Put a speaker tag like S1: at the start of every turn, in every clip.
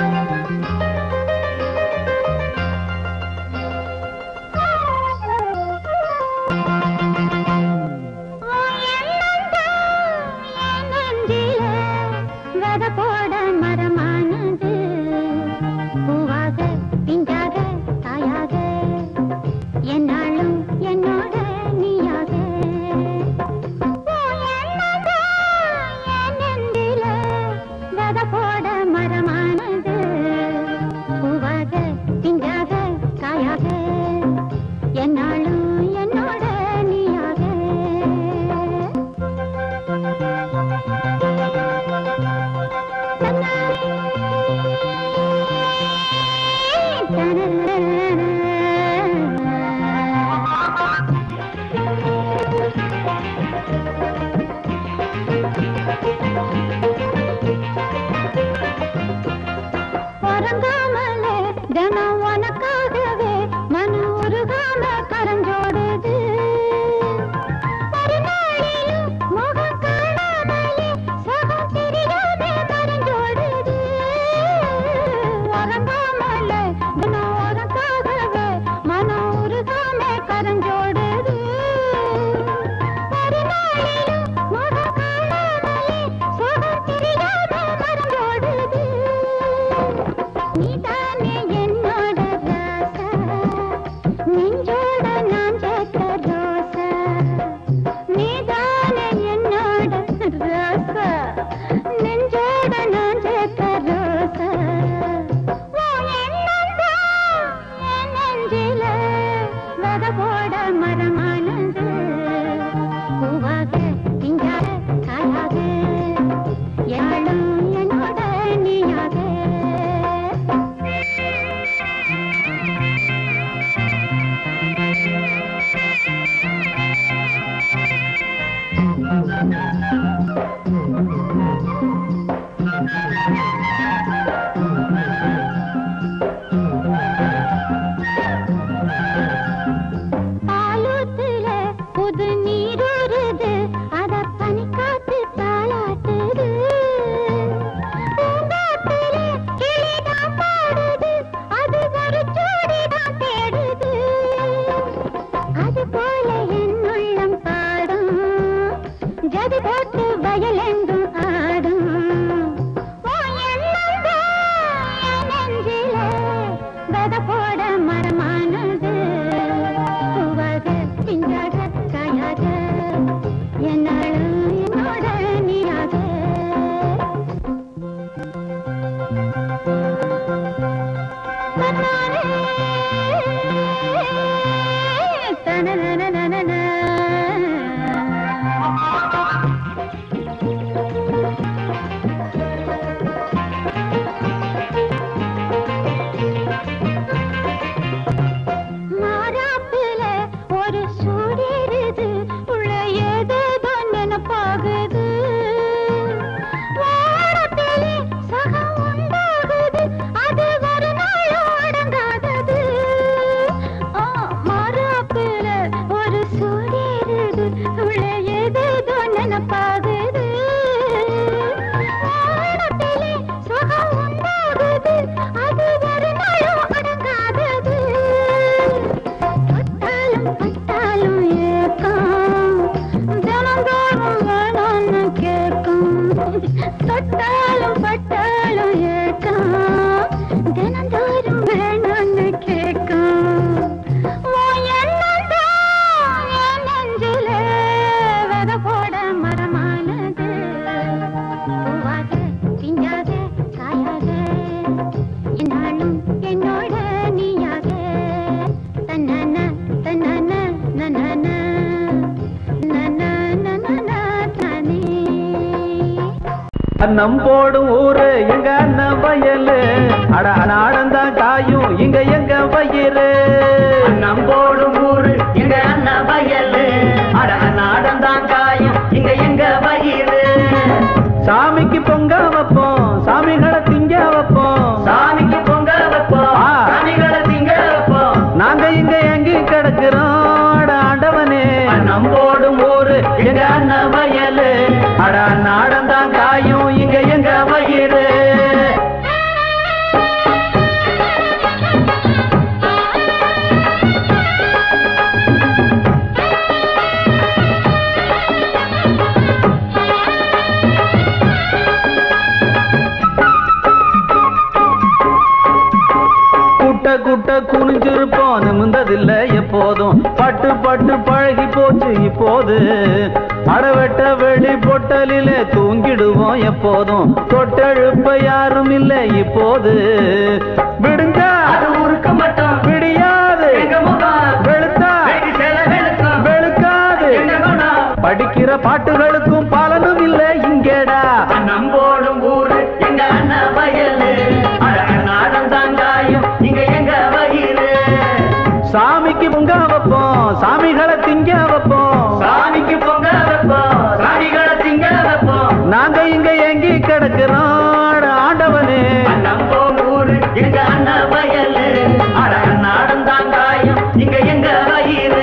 S1: வித போட மரமானது பூவாக பிஞ்சாக தாயாக என்னாலும் என்னோட நீயாக உன் எண்ணங்கள் என் நெஞ்சில வித போட மரமானது பூவாக பிஞ்சாக காயாக என்னாலும் என்னோட நீயாக உறங்காமலே தினம் உனக்காகவே மனு உருகாம கரஞ்சோடுது மறுநாளிலும் முகம் காணாமலே சகம் தெரியாம மறைஞ்சோடுது உறங்காமலே தினம் உனக்காகவே மனு உருகாம கரஞ்சோடுது மறுநாளிலும் முகம் காணாமலே சகம் தெரியாம மறைஞ்சோடுது நீதானே என்னோட ராசா நெஞ்சோட நான் சேர்த்த ரோசா நீதானே என்னோட ராசா நெஞ்சோட நான் சேர்த்த ரோசா உன் எண்ணம்தான் என் நெஞ்சில வித போட மரமானது பூவாக பிஞ்சாக காயாக யாழும் என்னோட நீயாக பாலூத்துல புது நீரூறுது அத பனிக்காத்து தாளாட்டுது பூங்காத்துல கிளிதான் பாடுது அது ஒரு ஜோடிதான் தேடுது அது போல என் உள்ளம் பாடும் ஜதி போட்டு வயலெங்கும் ஆடும் உன் எண்ணம்தான் என் நெஞ்சில வித போட மரமானது பூவாக பிஞ்சாக காயாக என்னாலும் என்னோட நீயாக மாறாப்புல ஒரு சூடேறுது உள்ள ஏதேதோ நினப்பாகுது வாரத்திலே சகம் உண்டாகுது அது ஒரு நாளும் அடங்காதது ஆ, மாறாப்புல ஒரு சூடேறுது உள்ள ஏதேதோ நினப்பாகுது வாரத்திலே சகம் உண்டாகுது அது ஒரு நாளும் அடங்காதது பட்டாலும் பட்டாலும் ஏக்கம் தினந்தோறும் வேணும்னு கேட்கும் தொட்டாலும் பட்டாலும் ஏக்கம் தினந்தோறும் வேணும்னு கேட்கும் உன் எண்ணம்தான் என் நெஞ்சில வித போட மரமானது பூவாக பிஞ்சாக காயாக என்னாலும் என்னோட நீயாக தன்னன தன்னன நனன நன நனன தானே
S2: அன்னம் போடும் ஊரு எங்க அண்ணன் வயலு அட அனாடந்தான் காயும் இங்க எங்க வயிறு
S3: அண்ணம் போடும் ஊரு எங்க அண்ணன் வயலு அட நாடந்தான் காயும் இங்க எங்க வயிறு
S2: சாமிக்கு பொங்க வைப்போம் சாமிகளை திங்க வைப்போம்
S3: சாமிக்கு பொங்க வைப்போம்
S2: ஆ.
S3: சாமிகளை திங்க வைப்போம்
S2: நாங்க இங்க எங்கி கிடக்கிறோம் அட ஆண்டவனே
S3: அண்ணம் போடும் ஊரு எங்க அண்ணன் வயலு
S2: அட நாடந்தான் காயும் இங்க எங்க வயிறு பாட்டு பழகி போச்சு இப்போது அடவெட்ட வெளி பொட்டலிலே தூங்கிடுவோம் எப்போதும் தொட்டெழுப்ப யாரும் இல்லை இப்போது விடுங்க
S3: அது உருக்க மட்டும்
S2: விடியாது
S3: எங்க முகம்
S2: வெளுத்தா
S3: வெடி சேல வெளுக்கும்
S2: வெளுக்காது
S3: எங்க குணம்
S2: படிக்கிற பாட்டுகளுக்கும் பலனும் இல்லை இங்கேடா
S3: நம்போடும் ஊரு எங்க அண்ணன் வயலு அழக நாடம் தாங்காயும் இங்க எங்க வயிறு
S2: சாமிக்கு பொங்க வைப்போம் சாமிகளை திங்க வைப்போம்
S3: சாமிக்கு பொங்க வைப்போம் சாமிகளை திங்க வைப்போம்
S2: நாங்க இங்க எங்கி கிடக்கிறோம் அட ஆண்டவனே
S3: நம்போடும் ஊரு எங்க அண்ணன் வயலு அழக நாடம் தாங்காயும் இங்க எங்க வயிறு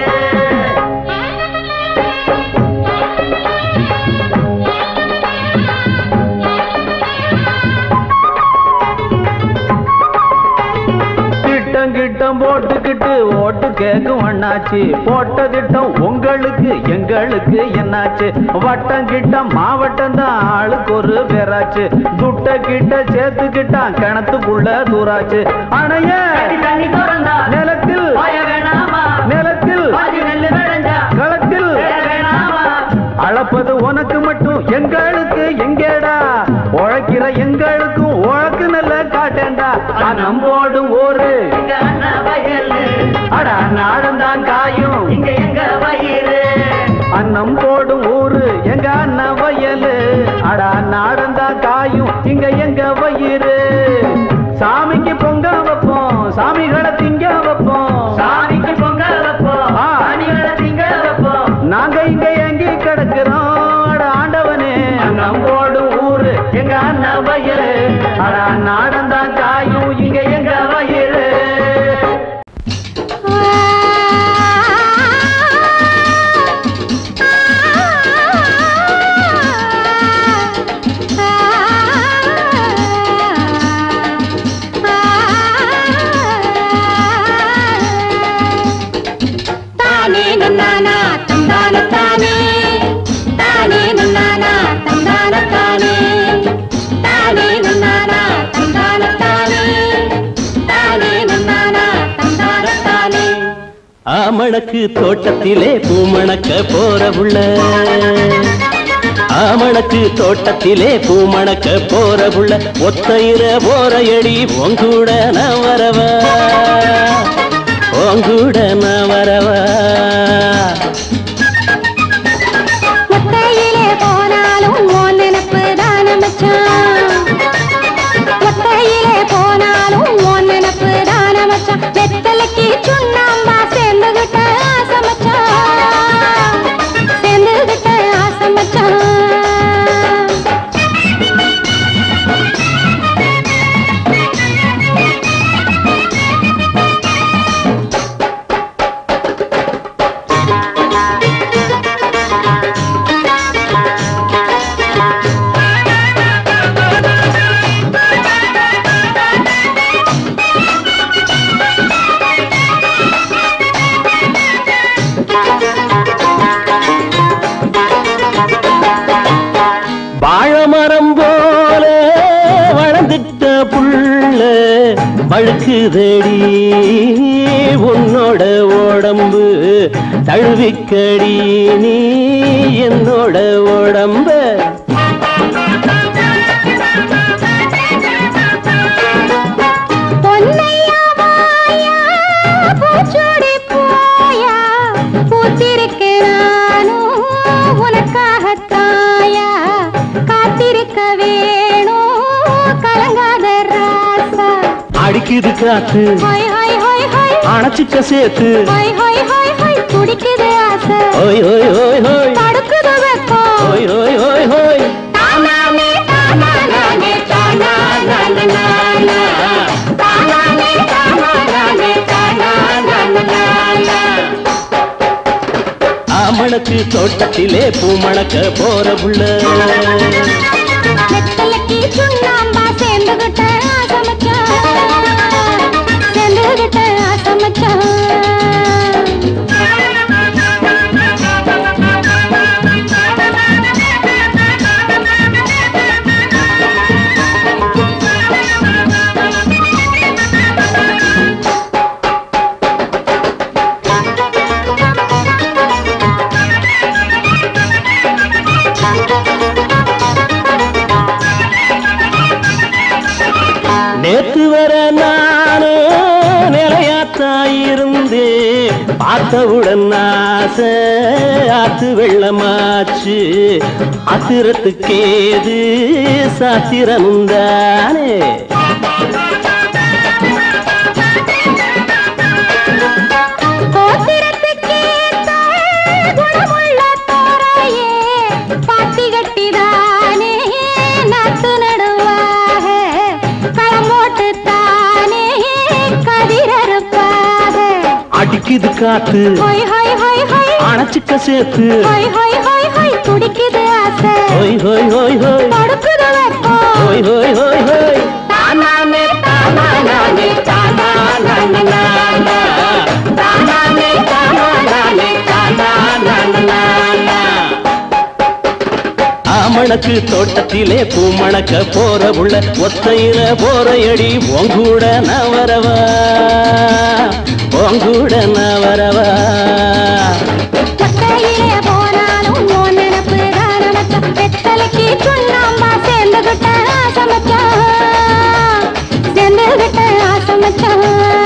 S2: திட்டம் கிட்டம் போட்டுக்கிட்டு ஓட்டு கேக்கும் அண்ணாச்சி போட்ட திட்டம் உங்களுக்கு எங்களுக்கு என்னாச்சு வட்டம் கிட்டம் மாவட்டம் தான் ஆளுக்கு ஒரு பேராச்சு துட்ட கிட்ட சேர்த்துக்கிட்டான் கிணத்துக்குள்ள தூராச்சு அணைய
S3: அடி தண்ணி திறந்தா
S2: நிலத்தில்
S3: பாய வேணாமா
S2: நிலத்தில்
S3: பாதி நெல்லு விளைஞ்சா
S2: களத்தில்
S3: தேட வேணாமா
S2: அளப்பது உனக்கு மட்டும் எங்களுக்கு எங்கேடா உழைக்கிற எங்களுக்கும் உழக்கு நல்ல காட்டேன்டா நம்போடும் ஊரு
S3: எங்க அண்ணன் வயலு
S2: அட நாடம் தான் காயும்
S3: இங்க எங்க வயிறு
S2: அன்னம் போடும் ஊரு எங்க அண்ணன் வயலு அட நாடம் தான் காயும் இங்க எங்க வயிறு சாமிக்கு பொங்க வைப்போம் சாமிகளை திங்க வைப்போம்
S3: சாமிக்கு பொங்க வைப்போம்
S2: ஆ.
S3: சாமிகளை திங்க வைப்போம்
S2: நாங்க இங்க எங்கி கிடக்கிறோம் அட ஆண்டவனே நம்போடும் ஊரு எங்க அண்ணன் வயலு அட நாடம் தான் காயும் இங்க எங்க வயிறு
S1: தானே நன்னானா தந்தான தானே தானே நன்னானா தந்தான தானே தானே நன்னானா தந்தான தானே தானே நன்னானா தந்தான தானே
S4: ஆமணக்கு தோட்டத்திலே பூமணக்க போற புள்ள ஆமணக்கு தோட்டத்திலே பூமணக்க போற புள்ள ஒத்தையிற போற எடி உங்கூட நான் வரவா உங்கூட நான் வரவா
S1: ஒத்தையிலே போனாலும் உன் நினப்பு தான மச்சான் ஒத்தையிலே போனாலும் உன் நினப்பு தான மச்சான் வெத்தலைக்கு சுண்ணாம்பா சேர்ந்துகிட்ட ஆசை மச்சான் சேர்ந்துகிட்ட ஆசை மச்சான்
S4: வாழமரம் போல வளர்ந்துட்ட புள்ள வழுக்குதடி உன்னோட உடம்பு தழுவிக்கடி நீ என்னோட உடம்ப
S1: பொன்னையா வாயா, பூச்சோடி போயா, பூத்திருக்க நானும் உனக்காகத்தாயா, காத்திருக்க வேணும் கலங்காத ராசா.
S4: அடிக்குது காத்து
S1: ஹொய், ஹொய், ஹொய், ஹொய்,
S4: அணைச்சிக்க சேர்த்து
S1: ஹொய், ஹொய், ஹொய், ஹொய், துடிக்குது ஆசை.
S4: ஓய் ஓய் ஓய் ஓய்
S1: தடுக்குது வெப்பம்.
S4: ஓய் ஓய் ஓய் ஓய்
S1: தானானே, தானானானே, தானானானானா. தானானே, தானானானே, தானானானானா.
S4: ஆமணக்கு தோட்டத்திலே பூமணக்க போற புள்ள
S1: வெத்தலைக்கு சுண்ணாம்பா சேர்ந்துகிட்ட ஆசை மச்சான். சேர்ந்துகிட்ட ஆசை மச்சான்.
S4: நேத்து வர நானு நிலையாத்தாயிருந்து பார்த்தவுடன் ஆசை ஆத்து வெள்ளமாச்சு ஆத்திரத்துக்கேது சாத்திரமுந்தானே
S1: கோத்திரத்துக்கேத்த குணமுள்ள தோரையே பாத்தி கட்டிதானே நாத்து நடுவாக களமோட்டு தானே கதிரறுப்பாக
S4: அடிக்குது காத்து
S1: ஹொய் ஹொய் ஹொய் ஹொய்
S4: அணைச்சிக்க சேர்த்து
S1: ஹொய் ஹொய் ஹொய் ஹொய் துடிக்குது ஆசை
S4: ஹோய் ஹோய் ஹோய் ஹோய்
S1: தடுக்குது வெப்பம்
S4: ஹோய் ஹோய் ஹோய் ஹோய்
S1: தானானே தானானே தானானே தானானே தானானே தானானே
S4: ஆமணக்கு தோட்டத்திலே பூமணக்க போற உள்ள ஒத்தையில போறையடி உங்கூட நான் வரவா உங்கூட நான் வரவா
S1: ஒத்தையிலே போனாலும் உன் நினப்பு தான் நமக்கு வெத்தலைக்கு சுண்ணாம்பா சேர்ந்துகிட்ட ஆசமச்சான் சேர்ந்துகிட்ட ஆசமச்சான்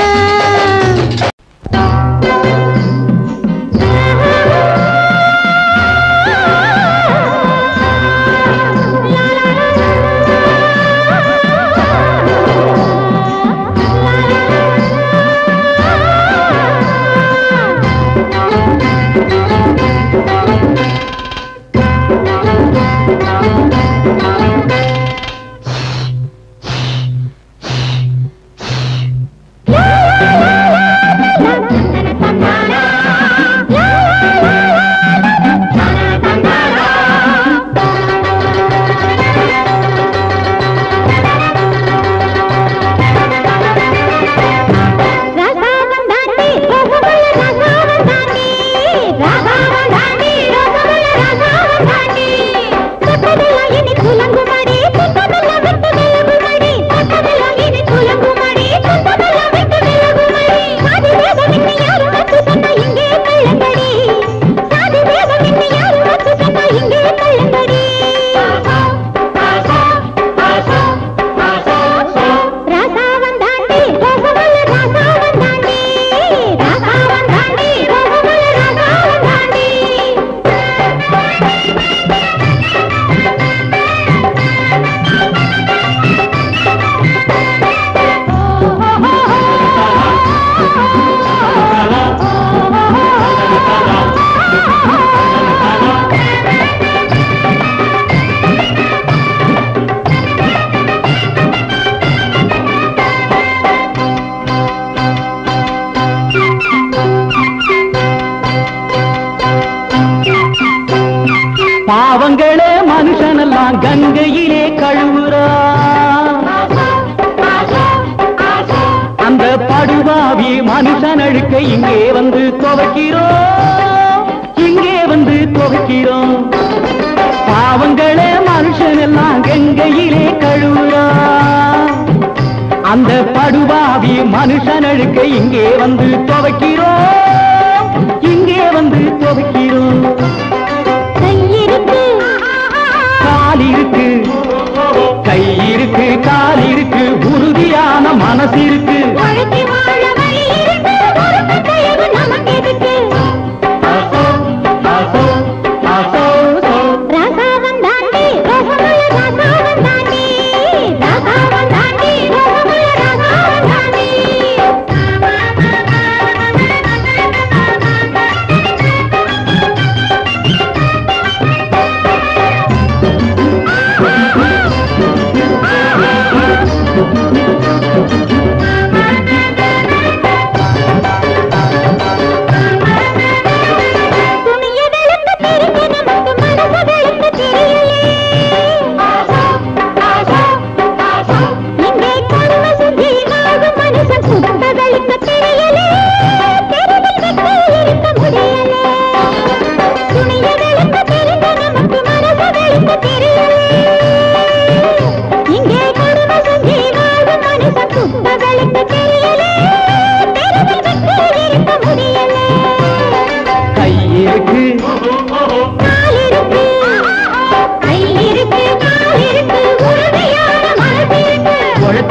S1: ரசாவன் தாண்டி ரசகுல்ல ரசாவன் தாண்டி ரசாவன் தாண்டி ரசகுல்ல ரசாவன் தாண்டி தொட்டதெல்லாம் இனி துலங்குமடி தொட்டதெல்லாம் விட்டு விலகுமடி தொட்டதெல்லாம் இனி துலங்குமடி தொட்டதெல்லாம் விட்டு விலகுமடி சாதி வேதம் இன்னி யாரும் வச்சு சொன்னா இங்கே கள்ளங்கடி சாதி வேதம் இன்னி யாரும் வச்சு சொன்னா இங்கே கள்ளங்கடி ரசாவன் தாண்டி ரசகுல்ல ரசாவன் தாண்டி ரசாவன் தாண்டி ரசகுல்ல ரசாவன் தாண்டி
S2: பாவங்களே மனுஷனெல்லாம் கங்கையிலே கழுவுறா அந்த படுபாவி மனுஷன் அழுக்க இங்கே வந்து துவைக்கிறோம் இங்கே வந்து துவைக்கிறோம் பாவங்களே மனுஷனெல்லாம் கங்கையிலே கழுவுறா அந்த படுபாவி மனுஷன் அழுக்க இங்கே வந்து துவைக்கிறோம் இங்கே வந்து துவைக்கிறோம்
S1: கையிருக்கு
S2: கால் இருக்கு கை இருக்கு கால் இருக்கு உறுதியான மனசு இருக்கு
S1: உழைச்சி வாழ வழி இருக்கு பொறுப்பு தயவு நமக்கு எதுக்கு ரசாவன் தாண்டி ரசமுள்ள ரசாவன் தாண்டி ரசாவன் தாண்டி ரசமுள்ள ரசாவன் தாண்டி
S2: ஆ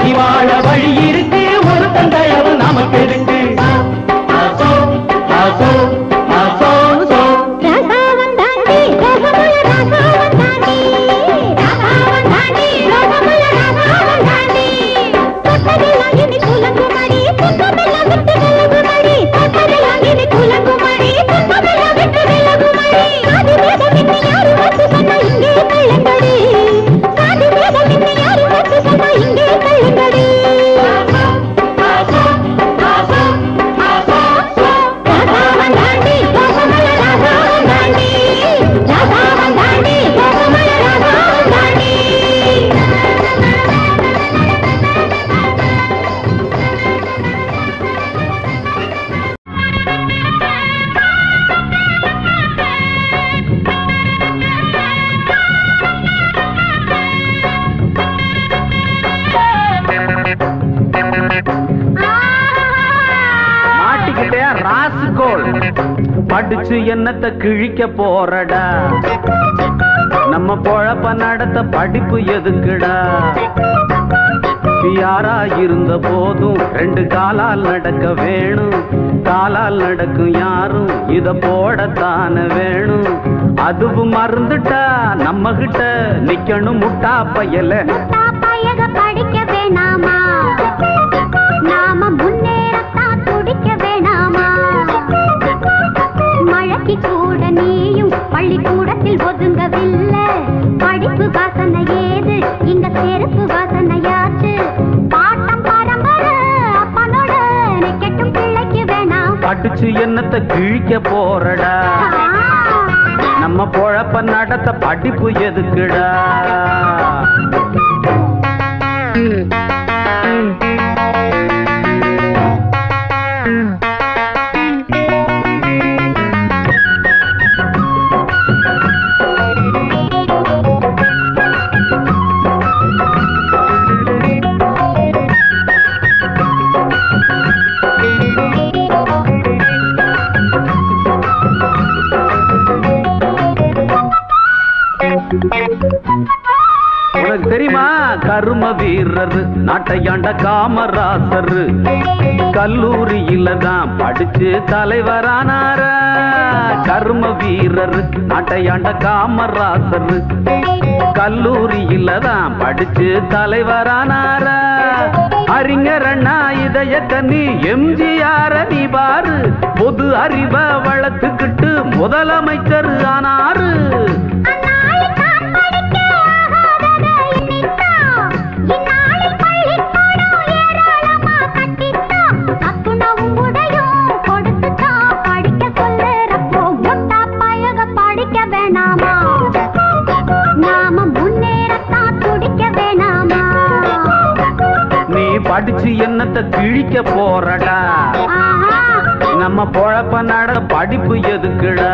S3: வாழ்க்கை வாழ வழி இருக்கு ஒரு தந்தளவு நமக்கு இருக்கு ஆசோ ஆசோ ஆசோ சோ
S1: ராசாவன் தாண்டி ரோகமுள்ள ராசாவன் தாண்டி ராசாவன் தாண்டி ரோகமுள்ள ராசாவன் தாண்டி தொட்டதெல்லாம் இனி குலங்குமடி துன்பமெல்லாம் விட்டு விலகுமடி தொட்டதெல்லாம் இனி குலங்குமடி துன்பமெல்லாம் விட்டு விலகுமடி சாதி வேதம் இன்னி யாரும் வந்து சொன்ன இங்கே தள்ளுங்கடி சாதி வேதம் இன்னி யாரும் வந்து சொன்ன இங்கே தள்ளுங்கடி ராசாவன் தாண்டி ரோகமுள்ள ராசாவன் தாண்டி ராசாவன் தாண்டி ரோகமுள்ள ராசாவன் தாண்டி
S2: மாட்டிக்கிட்டே ராசுகோள் படிச்சு என்னத்த கிழிக்க போறடா நம்ம பொழப்ப நடத்த படிப்பு எதுக்குடா யாரா இருந்த போதும் ரெண்டு காலால் நடக்க வேணும் காலால் நடக்கும் யாரும் இத போடத்தான வேணும் அதுவும் மறந்துட்டா நம்ம கிட்ட நிக்கணும் முட்டா பயல
S1: முட்டா பயக படிக்க வேணாமா நாம முன்னேறத்தான் துடிக்க வேணாமா மழைக்கு கூட நீயும் பள்ளிக்கூடத்தில் ஒதுங்கவில்லை படிப்பு வாசனை ஏது இங்க செருப்பு வாசனையாச்சு பாட்டம் பரம்பரை அப்பனோட நிக்கட்டும் பிள்ளைக்கு வேணாம்
S2: படிச்சு என்னத்த கிழிக்க போறடா நம்ம பொழப்ப நடத்த படிப்பு எதுக்குடா உனக்கு தெரியுமா கரும வீரர் நாட்டையாண்ட காமராசர் கல்லூரியில தான் படிச்சு தலைவரானார கர்ம வீரர் நாட்டையாண்ட காமராசர் கல்லூரியில தான் படிச்சு தலைவரானார அறிஞர் அண்ணா இதய கண்ணி எம்ஜிஆர் நீ பாரு பொது அறிவ வளர்த்துக்கிட்டு முதலமைச்சர் ஆனாரு
S1: அந்நாளில் படிக்க ஆகாதத எண்ணித்தான். இந்நாளில் பள்ளிக்கூடம் ஏராளமா கட்டித்தான். சத்துணவும் உடையும் கொடுத்துத்தான் படிக்க சொல்லுறப்போ முட்டா பயக படிக்க வேணாமா நாம முன்னேறத்தான் துடிக்க வேணாமா
S2: நீ படிச்சு என்னத்த கிழிக்க போறடா
S1: ஆஹா
S2: நம்ம பொழப்ப நட படிப்பு எதுக்குடா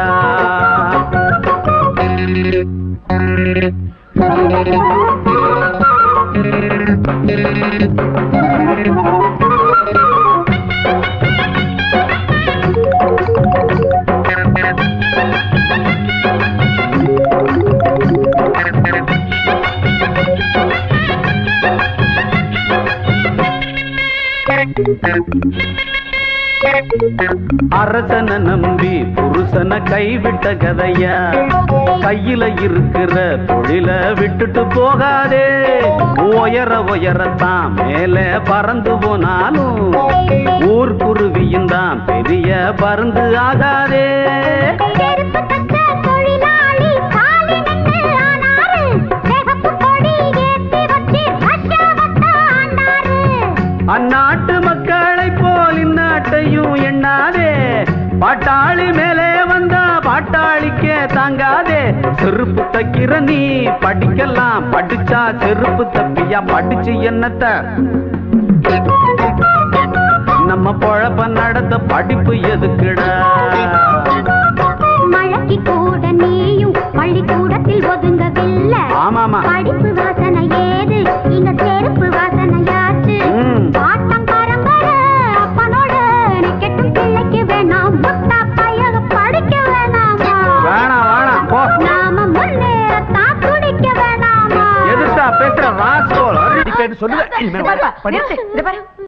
S2: அரசனை நம்பி புருஷனை கைவிட்ட கதையா கையில இருக்கிற தொழில விட்டுட்டு போகாதே உயர உயரத்தான் மேல பறந்து போனாலும் ஊர் குருவியும் தான் பெரிய பறந்து ஆகாதே
S1: செருப்பு தச்ச தொழிலாளி காலி நின்னு ஆனாரு. சிகப்பு கொடி ஏத்தி வச்சு ரஷ்யாவத்தான் ஆண்டாரு.
S2: அந்நாட்டு மக்களை போல் இந்நாட்டையும் எண்ணாதே பாட்டாளி மேலே வந்தா பாட்டாளிக்கே தாங்காதே செருப்பு தைக்கிற நீ படிக்கலாம் படிச்சா செருப்பு தப்பியா படிச்சு என்னத்த நம்ம பொழப்ப நடத்த படிப்பு எதுக்குடா
S1: மழைக்கு கூட நீயும் பள்ளிக்கூடத்தில் ஒதுங்கவில்லை
S2: ஆமாமா
S1: படிப்பு வாசனை ஏது இங்க செருப்பு வாசனையாச்சு
S2: ம்.
S1: பாட்டம் பரம்பரை அப்பனோட நிக்கட்டும் பிள்ளைக்கு வேணாம் முட்டா பையக படிக்க வேணாமா
S2: வேணாம் வேணாம் போ
S1: நாம முன்னேறத்தான் துடிக்க வேணாமா
S2: எதுக்கா பேசுற ராஸ்கோல் அடிக்கடி சொல்லுவேன் இனிமே
S3: இந்த பாரு,
S2: பண்ணி
S3: நிறுத்து, இந்த பாரு